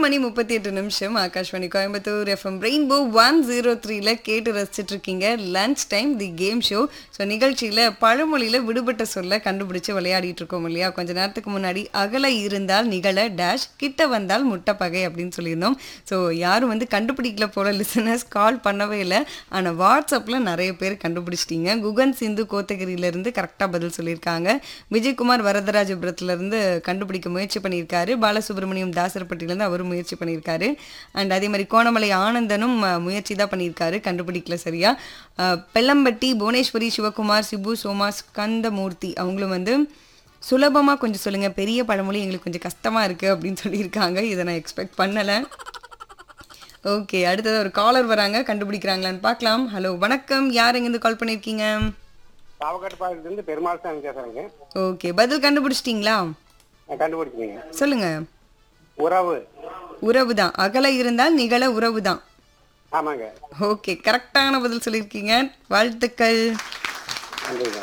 மணி முப்பத்தி எட்டு நிமிஷம் Akashvani Coimbatore FM rainbow one zero த்ரீல கேட்டு ரசிச்சிட்டு இருக்கீங்க lunch time the game show so நிகழ்ச்சியில் பழமொழியில் விடுபட்ட சொல்ல கண்டுபிடிச்சு விளையாடிட்டு இருக்கோம் இல்லையா கொஞ்ச நேரத்துக்கு முன்னாடி அகல இருந்தால் நிகழ டேஷ் கிட்ட வந்தால் முட்டை பகை அப்படின்னு சொல்லியிருந்தோம் ஸோ யாரும் வந்து கண்டுபிடிக்கல போல லிசனர்ஸ் கால் பண்ணவே இல்லை ஆனால் வாட்ஸ்அப்பில் நிறைய பேர் கண்டுபிடிச்சிட்டீங்க குகன் சிந்து கோத்தகிரியிலேருந்து கரெக்டாக பதில் சொல்லியிருக்காங்க விஜயகுமார் வரதராஜபுரத்துலேருந்து கண்டுபிடிக்க முயற்சி பண்ணியிருக்காரு பாலசுப்ரமணியம் தாசரப்பட்டியிலேருந்து அவரும் முயற்சி பண்ணியிருக்காரு அண்ட் அதே மாதிரி கோணமலை ஆனந்தனும் அஹ், முயற்சி தான் பண்ணியிருக்காரு கண்டுபிடிக்கல சரியா அஹ், பெல்லம்பட்டி புவனேஸ்வரி சிவகுமார் சிபு சோமா ஸ்கந்தமூர்த்தி அவங்களும் வந்து சுலபமாக கொஞ்சம் சொல்லுங்கள் பெரிய பழமொழி எங்களுக்கு கொஞ்சம் கஷ்டமாக இருக்குது அப்படின்னு சொல்லியிருக்காங்க இதை நான் எக்ஸ்பெக்ட் பண்ணலை ஓகே அடுத்தது ஒரு காலர் வராங்க கண்டுபிடிக்கிறாங்களான்னு பார்க்கலாம் ஹலோ வணக்கம் யார் எங்கேருந்து கால் பண்ணியிருக்கீங்க பாவக்காட்டு பாக்கத்துலேருந்து பெருமாள் சாமி பேசுகிறேங்க ஓகே பதில் கண்டுபிடிச்சிட்டிங்களா கண்டுபிடிச்சிங்க சொல்லுங்க உறவு உறவு தான் அகல இருந்தால் நிகழ உறவு தான் ஆமாங்க ஓகே கரெக்டான பதில் சொல்லியிருக்கீங்க வாழ்த்துக்கள் நன்றிங்க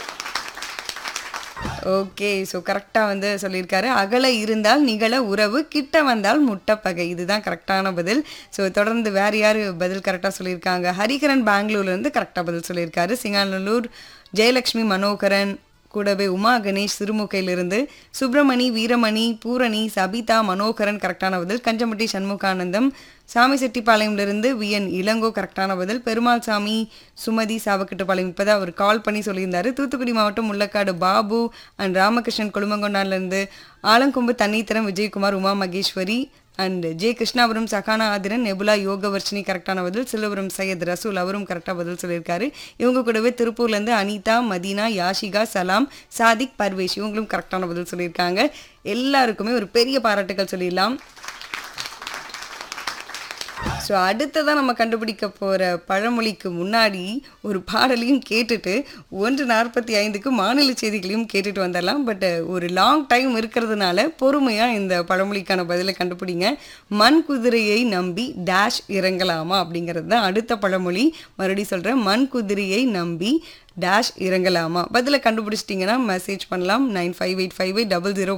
ஓகே ஸோ கரெக்டாக வந்து சொல்லியிருக்காரு அகல இருந்தால் நிகழ உறவு கிட்ட வந்தால் முட்டைப்பகை இதுதான் கரெக்டான பதில் ஸோ தொடர்ந்து வேறு யார் பதில் கரெக்டாக சொல்லியிருக்காங்க ஹரிகரன் பெங்களூர்லேருந்து கரெக்டாக பதில் சொல்லியிருக்காரு சிங்காநல்லூர் ஜெயலக்ஷ்மி மனோகரன் கூடவே உமா கணேஷ் சிறுமுகையிலிருந்து சுப்பிரமணி வீரமணி பூரணி சபிதா மனோகரன் கரெக்டான பதில் கஞ்சம்பட்டி சண்முகானந்தம் சாமி செட்டிப்பாளையம்லேருந்து வி என் இளங்கோ கரெக்டான பதில் பெருமாள் சாமி சுமதி சாவக்கட்டுப்பாளையம் இப்போ அவர் கால் பண்ணி சொல்லியிருந்தாரு தூத்துக்குடி மாவட்டம் முள்ளக்காடு பாபு அண்ட் ராமகிருஷ்ணன் கொழுமங்கொண்டான்லேருந்து Alangombu Thanneetharam Vijayakumar Uma Maheswari and J Krishnapuram Sahana Aadhiran Nebula Yogavarshini கரெக்டான பதில் சிலவரம் சையத் ரசூல் அவரும் கரெக்டாக பதில் சொல்லியிருக்காரு இவங்க கூடவே திருப்பூர்லேருந்து அனிதா மதீனா யாஷிகா சலாம் சாதிக் பர்வேஷ் இவங்களும் கரெக்டான பதில் சொல்லியிருக்காங்க எல்லாருக்குமே ஒரு பெரிய பாராட்டுகள் சொல்லிடலாம் ஸோ அடுத்ததான் நம்ம கண்டுபிடிக்க போகிற பழமொழிக்கு முன்னாடி ஒரு பாடலையும் கேட்டுட்டு ஒன்று நாற்பத்தி ஐந்துக்கு மாநில செய்திகளையும் கேட்டுட்டு வந்துடலாம் பட் ஒரு லாங் டைம் இருக்கிறதுனால பொறுமையாக இந்த பழமொழிக்கான பதிலை கண்டுபிடிங்க மண் குதிரையை நம்பி டேஷ் இறங்கலாமா அப்படிங்கிறது தான் அடுத்த பழமொழி மறுபடியும் சொல்கிறேன் மண் குதிரையை நம்பி டேஷ் இறங்கலாமா பதிலை கண்டுபிடிச்சிட்டிங்கன்னா மெசேஜ் பண்ணலாம் nine five eight five eight double zero